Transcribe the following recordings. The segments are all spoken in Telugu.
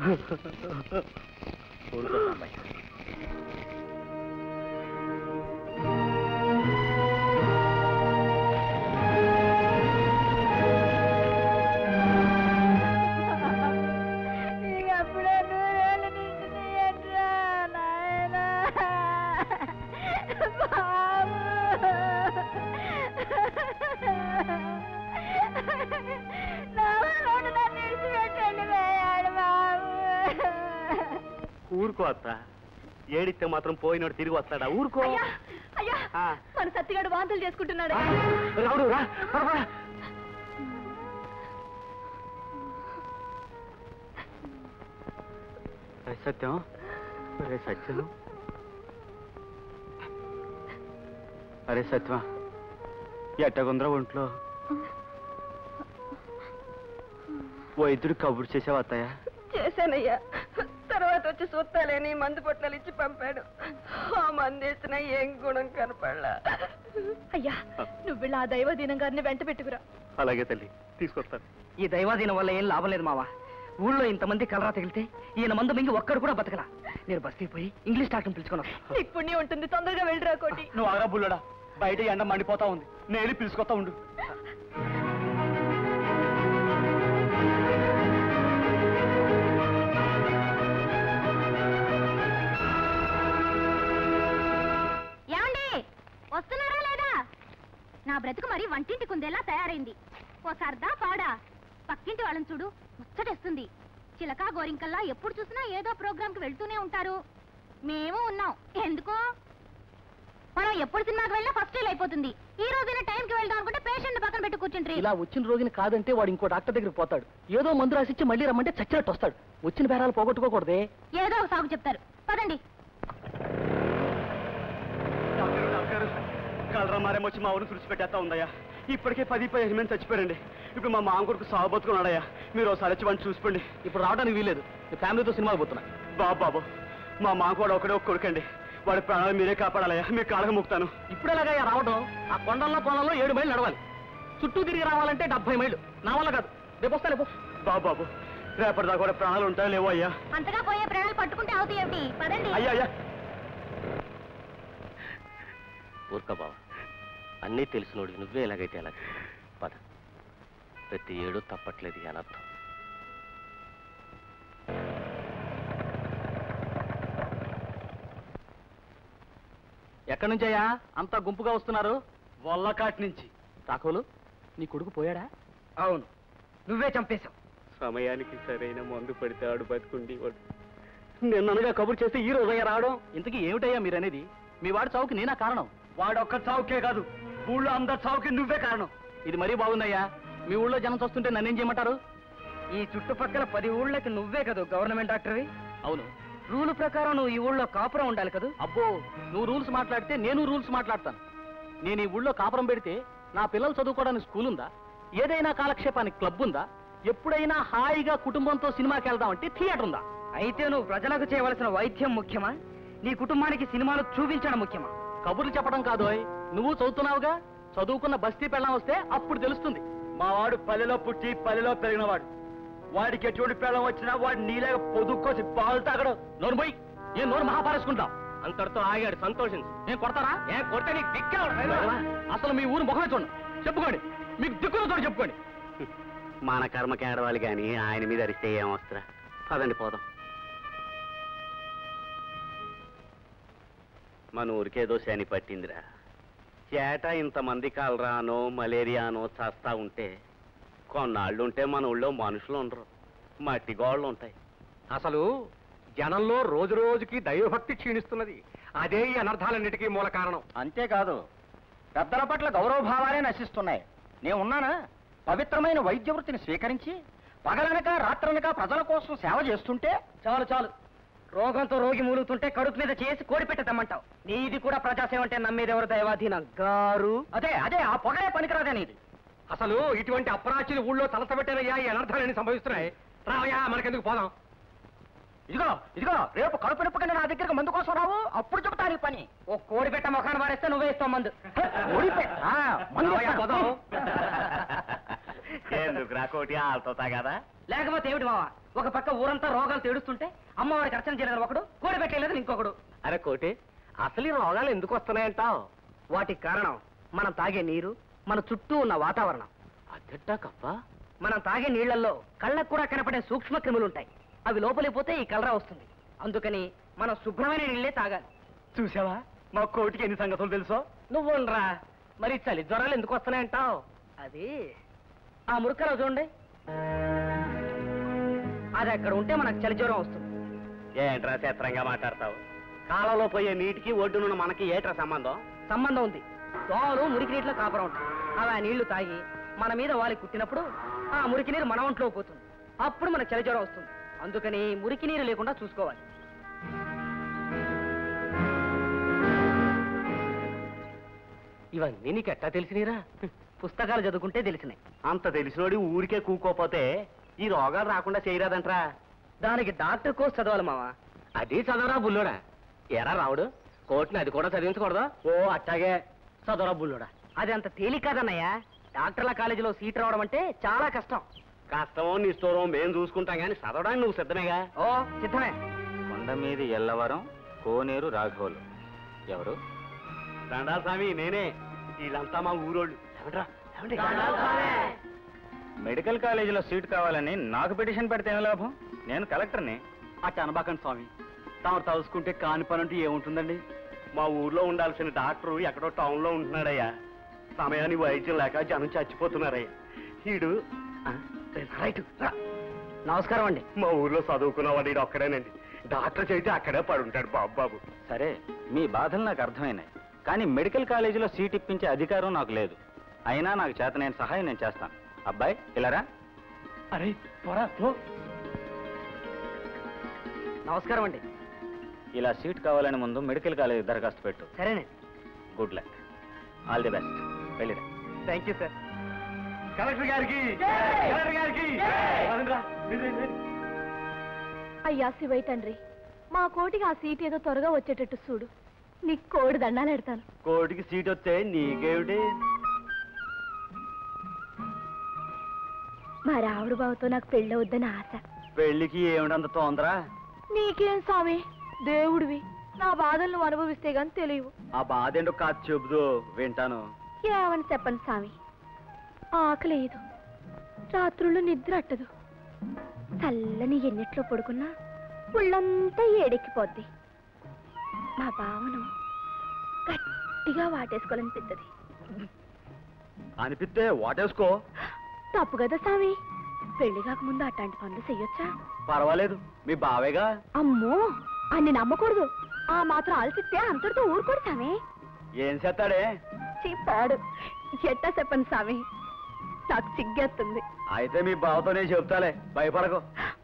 ఊరుకో సాంబయ్య ఇక అప్పుడే నూరేళ్ళు నిండినయట్రా నాయనా బాబు నా మనోడు నన్ను విడిచిపెట్టండి పోయాడు బాబు ఊరుకో అత్త ఏడిస్తే మాత్రం పోయినోడు తిరిగి వస్తాడా ఊరుకో అయ్యా అయ్యా ఆ. మన సత్తిగాడు వాంతులు చేసుకుంటున్నాడు రావుడు రా రా, రా. రే సత్యం రే సత్యం అరే సత్యమా ఎట్టగుందరా ఒంట్లో వైద్యుడు కబురు చేసావు అత్తయ్య చేశానయ్యా తర్వాత వచ్చి సూత్తాలేని మందు పొట్లాలు ఇచ్చి పంపాడు ఆ మందు వేసిన ఏం గుణం కనపడలా అయ్యా నువ్వు వెళ్ళి ఆ దైవ దీనం గారిని వెంట పెట్టుకురా అలాగే తల్లి తీసుకొస్తాను ఈ దైవాధీనం వల్ల ఏం లాభం లేదు మావా ఊళ్ళో ఇంతమంది కలరా తగిలితే ఈయన మందు మింగి ఒక్కడు కూడా బతకలా నేను బస్తీకి పోయి ఇంగ్లీష్ డాక్టర్ని పిలుచుకొని వస్తాను నీకు పుణ్యం ఉంటుంది తొందరగా వెళ్ళిరా కోటి నువ్వు ఆగా బుల్లడా బయట ఎండ మండిపోతా ఉంది నేను పిలుచుకొస్తా ఉండు ఏమండి వస్తున్నారా లేదా నా బ్రతుకు మరి వంటింటి కుందేలా తయారైంది ఓ సరదా పాడా పక్కింటి వాళ్ళని చూడు ముచ్చటేస్తుంది చిలకా గోరింకల్లా ఎప్పుడు చూసినా ఏదో ప్రోగ్రాంకి వెళ్తూనే ఉంటారు మేము ఉన్నాం ఎందుకో మనం ఎప్పుడు సినిమాకి వెళ్ళినా ఫస్ట్ ఫెయిల్ అయిపోతుంది ఈ రోజైనా టైంకి వెళ్దాం అనుకుంటే పేషెంట్ పక్కన పెట్టి కూర్చుంటారు ఇలా వచ్చిన రోగిని కాదంటే వాడు ఇంకో డాక్టర్ దగ్గరికి పోతాడు ఏదో మందు రాసిచ్చి మళ్ళీ రమ్మంటే చచ్చినట్టు వస్తాడు వచ్చిన బేరాలు పోగొట్టుకోకూడదే ఏదో ఒక సాగు చెప్తారు పదండి డాక్టర్ డాక్టర్ కలరా మారేమొచ్చి మా ఊరిని తుడిచిపెట్టేస్తా ఉందయ్యా ఇప్పటికే పది పదిహేను మంది చచ్చిపోయారండి ఇప్పుడు మా మామ కొడుకు సాగు బతుకున్నాడయ్యా మీరు ఒకసారి వచ్చి వాడిని చూసిపోండి ఇప్పుడు రావడానికి వీలేదు నీ ఫ్యామిలీతో సినిమాకి పోతున్నా బాబు బాబు మా మామ కూడా ఒకడే ఒక కొడుకండి వాడి ప్రాణాలు మీరే కాపాడాలయ్యా మీ కాళ్ళగా ముక్తాను ఇప్పుడు ఎలాగా రావడం ఆ కొండల్లో పొలంలో ఏడు మైళ్ళు నడవాలి చుట్టూ తిరిగి రావాలంటే డెబ్బై మైళ్ళు నా వల్ల కాదు రేపు వస్తా రేపు బాబు బాబు రేపటిదాకా కూడా ప్రాణాలు ఉంటాయో లేవో అయ్యా అంతగా పోయే ప్రాణాలు పట్టుకుంటే అవుతాయి ఏమిటి పదండి అయ్యా అయ్యా ఊరుక బావ అన్నీ తెలిసినోడికి నువ్వే ఎలాగైతే అలాగే పద ప్రతి ఏడు తప్పట్లేదు ఈ అనర్థం ఎక్కడి నుంచయ్యా అంతా గుంపుగా వస్తున్నారు వల్లకాటి నుంచి రాఘవులు నీ కొడుకు పోయాడా అవును నువ్వే చంపేశావు సమయానికి సరైన మందు పడితే ఆడు బతుకుండి వాడు నిన్ననగా కబురు చేస్తే ఈ రోజయ్యా రావడం ఇంతకీ ఏమిటయ్యా మీరనేది మీ వాడి చావుకి నేనా కారణం వాడొక్క చావుకే కాదు ఊళ్ళో అందరి చావుకి నువ్వే కారణం ఇది మరీ బాగుందయ్యా మీ ఊళ్ళో జనం చూస్తుంటే నన్నేం చేయమంటారు ఈ చుట్టుపక్కల పది ఊళ్ళకి నువ్వే కదా గవర్నమెంట్ డాక్టర్వి అవును రూల్ ప్రకారం నువ్వు ఈ ఊళ్ళో కాపురం ఉండాలి కదా అబ్బో నువ్వు రూల్స్ మాట్లాడితే నేను రూల్స్ మాట్లాడతాను నేను ఈ ఊళ్ళో కాపురం పెడితే నా పిల్లలు చదువుకోవడానికి స్కూల్ ఉందా ఏదైనా కాలక్షేపానికి క్లబ్ ఉందా ఎప్పుడైనా హాయిగా కుటుంబంతో సినిమాకి వెళ్దామంటే థియేటర్ ఉందా అయితే నువ్వు ప్రజలకు చేయవలసిన వైద్యం ముఖ్యమా నీ కుటుంబానికి సినిమాలు చూపించడం ముఖ్యమా కబుర్లు చెప్పడం కాదు ఓయ్. నువ్వు చదువుతున్నావుగా చదువుకున్న బస్తీ పెళ్ళం వస్తే అప్పుడు తెలుస్తుంది మా వాడు పల్లెలో పుట్టి పల్లెలో పెరిగినవాడు వాడికి ఎటువంటి పేళం వచ్చినా వాడు నీలాగా పొదుక్కోసి పాలు తాగడం నోరు పోయి ఏ నోరు మహాపారేసుకుంటాం అంతటితో ఆగాడు సంతోషించు నేను కొడతారా ఏ కొడితే నీకు దిక్కే ఉండదు. అసలు మీ ఊరు ముఖమే చూడండి చెప్పుకోండి మీకు దిక్కున చోటు చెప్పుకోండి మన కర్మకి ఆడవాలి కానీ ఆయన మీద అరిస్తే ఏం వస్తురా పదండి పోదాం మన ఊరికేదో శని పట్టిందిరా చేట ఇంతమంది కలరానో మలేరియానో చస్తా ఉంటే కొన్నాళ్ళు ఉంటే మన ఊళ్ళో మనుషులు ఉండరు మట్టి గోళ్ళు ఉంటాయి అసలు జనంలో రోజు రోజుకి దైవభక్తి క్షీణిస్తున్నది అదే ఈ అనర్థాలన్నిటికీ మూల కారణం అంతేకాదు పెద్దల పట్ల గౌరవభావాలే నశిస్తున్నాయి నేను ఉన్నానా పవిత్రమైన వైద్య వృత్తిని స్వీకరించి పగలనక రాత్రనక ప్రజల కోసం సేవ చేస్తుంటే చాలు చాలు రోగంతో రోగి మూలుగుతుంటే కడుపు మీద చేసి కోడి పెట్టదమ్మంటావు నీది కూడా ప్రజాసేవ అంటే నమ్మేది ఎవరు దైవాధీనం గారు అదే అదే ఆ పొగడే పనికిరాదనేది అసలు ఇటువంటి అప్రాచులు ఊళ్ళో తలసబెట్టేనయ్యా ఈ అనర్థాలన్నీ సంభవిస్తున్నాయి రావయ్యా మనకెందుకు పోదాం ఇదిగో ఇదిగో రేపు కడుపు నొప్పి కింద నా దగ్గరకు మందు కోసం రావు అప్పుడు చెప్తా నీ పని ఓ కోడి పెట్ట ముఖాన్ని పారేస్తే నువ్వే ఇస్తావు మందు ఓడిపోయి మందు రావయ్యా, ఇస్తాను. పోదాం. ఎందుకు రా కోటి ఆల్తో తాగదా లేకపోతే ఏమిటి మావా ఒక పక్క ఊరంతా రోగాలు తేడుస్తుంటే అమ్మవారికి అర్చన చేయలేదు ఒకడు కోడి పెట్టలేదు ఇంకొకడు అరే కోటి అసలు ఈ రోగాలు ఎందుకు వస్తున్నాయంటావు వాటికి కారణం మనం తాగే నీరు మన చుట్టూ ఉన్న వాతావరణం అద్దెట్టా కప్ప మనం తాగే నీళ్లలో కళ్ళకు కూడా కనపడే సూక్ష్మ క్రిములు ఉంటాయి అవి లోపలికి పోతే ఈ కలరా వస్తుంది అందుకని మనం శుభ్రమైన నీళ్ళే తాగాలి చూసావా మా కోటికి ఎన్ని సంగతులు తెలుసో నువ్వుండ్రా మరి చలి జ్వరాలు ఎందుకు వస్తున్నాయంటావు అది ఆ మురుక్కరావు చూడండి అది అక్కడ ఉంటే మనకు చలి జ్వరం వస్తుంది ఏంట్రా చిత్రంగా మాట్లాడతావు కాలంలో పోయే నీటికి ఒడ్డునున్న మనకి ఏట్రా సంబంధం సంబంధం ఉంది దోమలు మురికి నీటిలో కాపురం ఉంటాయి అవి ఆ నీళ్లు తాగి మన మీద వాలి కుట్టినప్పుడు ఆ మురికి నీరు మన ఒంట్లో పోతుంది అప్పుడు మనకు చలి జ్వరం వస్తుంది అందుకని మురికి నీరు లేకుండా చూసుకోవాలి ఇవన్నీ నీకు ఎట్టా తెలిసినరా పుస్తకాలు చదువుకుంటే తెలిసినాయి అంత తెలిసినోడి ఊరికే కూకోపోతే ఈ రోగాలు రాకుండా చేయరాదంట్రా దానికి డాక్టర్ కోర్స్ చదవాలి మావా అది చదవరా బుల్లోడా ఎరా రావుడు కోటిని అది కూడా చదివించకూడదా ఓ అట్టాగే చదవరా బుల్లుడా అది అంత తేలిక కాదన్నయ్యా డాక్టర్ల కాలేజీలో సీట్ రావడం అంటే చాలా కష్టం కష్టమో నిష్ఠూరం మేం చూసుకుంటాం కానీ చదవడానికి నువ్వు సిద్ధమేగా ఓ సిద్ధమే కొండ మీది ఎల్లవరం కోనేరు రాఘవులు ఎవరు దండాల స్వామి నేనే వీళ్ళంతా మా ఊరోళ్ళు ఏమండ్రా? ఏమండి? మెడికల్ కాలేజీలో సీట్ కావాలని నాకు పిటిషన్ పెడితే ఏం లాభం నేను కలెక్టర్ని అట్ట అనబాకండి స్వామి తమరు తలుసుకుంటే కాని పని అంటూ ఏముంటుందండి మా ఊర్లో ఉండాల్సిన డాక్టరు ఎక్కడో టౌన్ లో ఉంటున్నాడయ్యా సమయానికి వైద్యం లేక జనం చచ్చిపోతున్నారయ్యా వీడు ఆ, రైట్ రా. నమస్కారం అండి మా ఊర్లో చదువుకున్నవాడు వీడు ఒక్కడేనండి డాక్టర్ చేస్తే అక్కడే పడుంటాడు బాబు బాబు సరే మీ బాధలు నాకు అర్థమైనాయి కానీ మెడికల్ కాలేజీలో సీట్ ఇప్పించే అధికారం నాకు లేదు అయినా నాకు చేత నేను సహాయం నేను చేస్తాను అబ్బాయి ఇలారా అరే త్వర పో. నమస్కారం అండి ఇలా సీట్ కావాలని ముందు మెడికల్ కాలేజీ దరఖాస్తు పెట్టు సరేనండి good luck all the best వెళ్ళిరా థ్యాంక్ యూ సార్ కలెక్టర్ గారికి కలెక్టర్ గారికి పదండ్రా. మీరు, మీరు, మీరు. అయ్యా శివయ్య తండ్రి మా కోటికి ఆ సీట్ ఏదో త్వరగా వచ్చేటట్టు చూడు నీకు కోడి దండాలు ఎడతాను కోటికి సీట్ వస్తే నీకేమిటి మా రావుడు బావతో నాకు పెళ్ళి వద్దని ఆశ పెళ్లికి ఏమిటంత తొందర నీకేం స్వామి దేవుడివి నా బాధలు నువ్వు అనుభవిస్తే గాని తెలియవు ఆ బాధ ఏంటో కాదు చెబుదు వింటాను ఏమని చెప్పండి స్వామి ఆకలేదు రాత్రుళ్ళు నిద్ర అట్టదు చల్లని ఎన్నెట్లో పడుకున్నా ఒళ్ళంతా ఏడెక్కిపోద్ది మా బావను గట్టిగా వాటేసుకోవాలనిపిస్తుంది అనిపిస్తే వాటేసుకో తప్పు కదా స్వామి పెళ్లి కాకముందు అట్లాంటి పనులు చెయ్యొచ్చా పర్వాలేదు మీ బావేగా అమ్మో అన్ని నమ్మకూడదు ఆ మాత్రం ఆలోచిస్తే అంతటితో ఊరుకోడు స్వామి ఏం చేస్తాడే చెప్పాడు ఎట్టా చెప్పండి స్వామి నాకు సిగ్గేస్తుంది అయితే మీ బావతోనే చెప్తాలే భయపడకు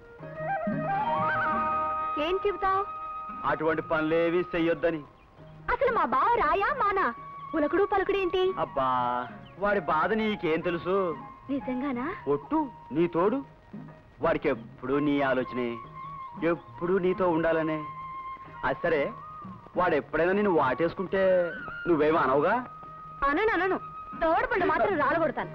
ఏం చెబుతావు అటువంటి పనులేవి చెయ్యొద్దని అసలు మా బావ రాయా మానా ఉలకడు పలుకుడు ఏంటి అబ్బా వాడి బాధ నీకేం తెలుసు నిజంగానా ఒట్టు నీ తోడు వాడికి ఎప్పుడు నీ ఆలోచనే ఎప్పుడు నీతో ఉండాలనే అది సరే వాడు ఎప్పుడైనా నేను వాటేసుకుంటే నువ్వేమో అనవుగా అనను అనను తోడు పండు మాత్రం రాలగొడతాను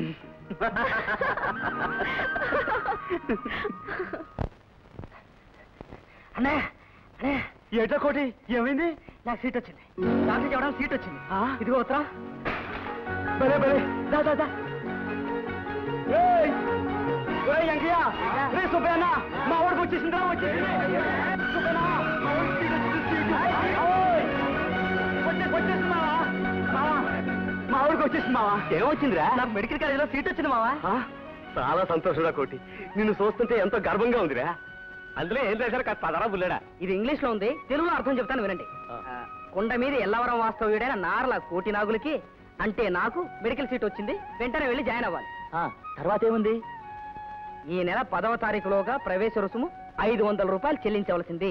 అన్నయ్య అన్నయ్య ఏటా కోటి ఏమైంది నాకు సీట్ వచ్చింది డాక్టర్ చెప్పడం సీట్ వచ్చింది ఆ? ఇదిగో ఉత్తరా బలే బలే దా దా దా ఏయ్! ఏయ్, వెంకయ్య! రే సుబ్బయ్యన్న, మా వాడికి వచ్చేసిందిరా వచ్చేసింది సుబ్బయ్యన్న, మా వాడికి సీట్ వచ్చింది, సీటు. ఓయ్! వచ్చే- వచ్చేసింది మావా. మావా, మా ఊరికి వచ్చేసింది మావా ఏమొచ్చిందిరా నాకు మెడికల్ కాలేజీలో సీట్ వచ్చింది మావా ఆ, చాలా సంతోషంగా కోటి నిన్ను చూస్తుంటే ఎంతో గర్వంగా ఉందిరా అందులో ఏం చేశారు కాదు పదరా బుల్లడా ఇది ఇంగ్లీష్ లో ఉంది తెలుగులో అర్థం చెప్తాను వినండి ఆ. ఆ, కొండ మీద ఎల్లవరం వాస్తవ్యుడైన నార్ల కోటి నాగులకి అంటే నాకు మెడికల్ సీట్ వచ్చింది వెంటనే వెళ్ళి జాయిన్ అవ్వాలి తర్వాత ఏముంది ఈ నెల పదవ తారీఖులోగా ప్రవేశ రుసుము ఐదు వందల రూపాయలు చెల్లించవలసింది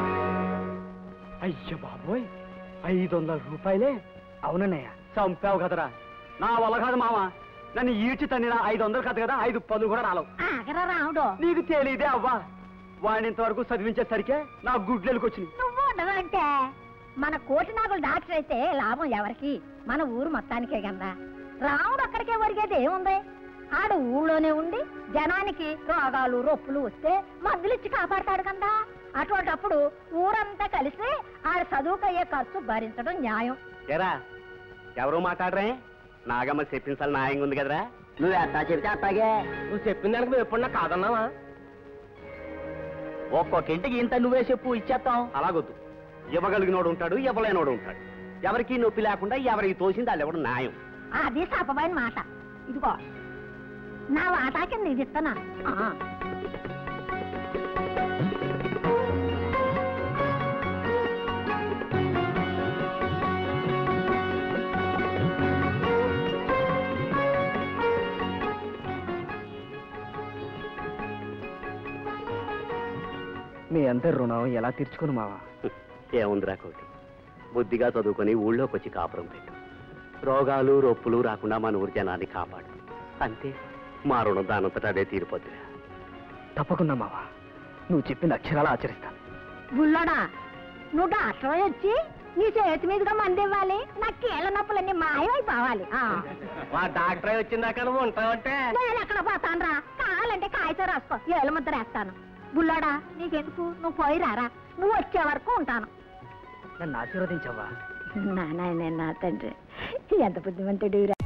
అయ్య బాబోయ్ ఐదు వందల రూపాయలే అవునన్నయ్య చంపావు కదరా నా వల్ల కాదు మామ నన్ను ఈడ్చి తన్నిన ఐదు వందలు కాదు కదా ఐదు పదులు కూడా రాలవు ఆగరా రాముడు నీకు తెలియదే అవ్వా వాడిని ఇంతవరకు చదివించేసరికే నా గుడ్లెలకు వచ్చింది నువ్వు ఉండవంటే మన కోటి నాగులు డాక్టర్ అయితే లాభం ఎవరికి మన ఊరు మొత్తానికే కదా రాముడు అక్కడికే ఒరిగేది ఏముంది ఆడు ఊళ్ళోనే ఉండి జనానికి రోగాలు రొప్పులు వస్తే మందులు ఇచ్చి కాపాడతాడు కదా అటువంటప్పుడు ఊరంతా కలిసి ఆడ చదువుకయ్యే ఖర్చు భరించడం న్యాయం ఏరా ఎవరో మాట్లాడరే నాగమ్మ చెప్పించాలి న్యాయంగా ఉంది కదరా నువ్వు ఎట్టా చెబితే అట్టాగే నువ్వు చెప్పిన దానికి మేము ఎప్పుడన్నా కాదన్నావా ఒక్కొక్క ఇంటికి ఇంత నువ్వే చెప్పు ఇచ్చేస్తాం అలాగొద్దు ఇవ్వగలిగినోడు ఉంటాడు ఇవ్వలేనోడు ఉంటాడు ఎవరికి నొప్పి లేకుండా ఎవరికి తోసింది వాళ్ళు ఎవడు న్యాయం అది సపమైన మాట ఇదిగో నా వాటా కింద ఇది ఇస్తున్నా ఆ. మీ అందరి రుణం ఎలా తీర్చుకుని మావా ఏముందిరా కోటి బుద్ధిగా చదువుకొని ఊళ్ళోకి వచ్చి కాపురం పెట్టు రోగాలు రొప్పులు రాకుండా మన ఊరి జనాన్ని కాపాడు అంతే మా రుణం దానంతట అదే తీరిపోద్దిరా తప్పకుండా మావా నువ్వు చెప్పిన అక్షరాలు ఆచరిస్తాను బుల్లోడా నువ్వు డాక్టర్ వచ్చి నీ చేతి మీదుగా మంది ఇవ్వాలి నా కీళ్ళ నొప్పులన్నీ మాయమైపోవాలి ఆ. మా డాక్టర్ వచ్చిందాక నువ్వు ఉంటావంటే నేను ఎక్కడ పోతాను రా కావాలంటే కాగితం రాసుకో ఏళ్ళ ముద్ర వేస్తాను బుల్లోడా నీకెందుకు నువ్వు పోయి రారా నువ్వు వచ్చే వరకు ఉంటాను నన్ను ఆశీర్వదించవ్వా నాయన నా తండ్రి ఎంత బుద్ధిమంతుడు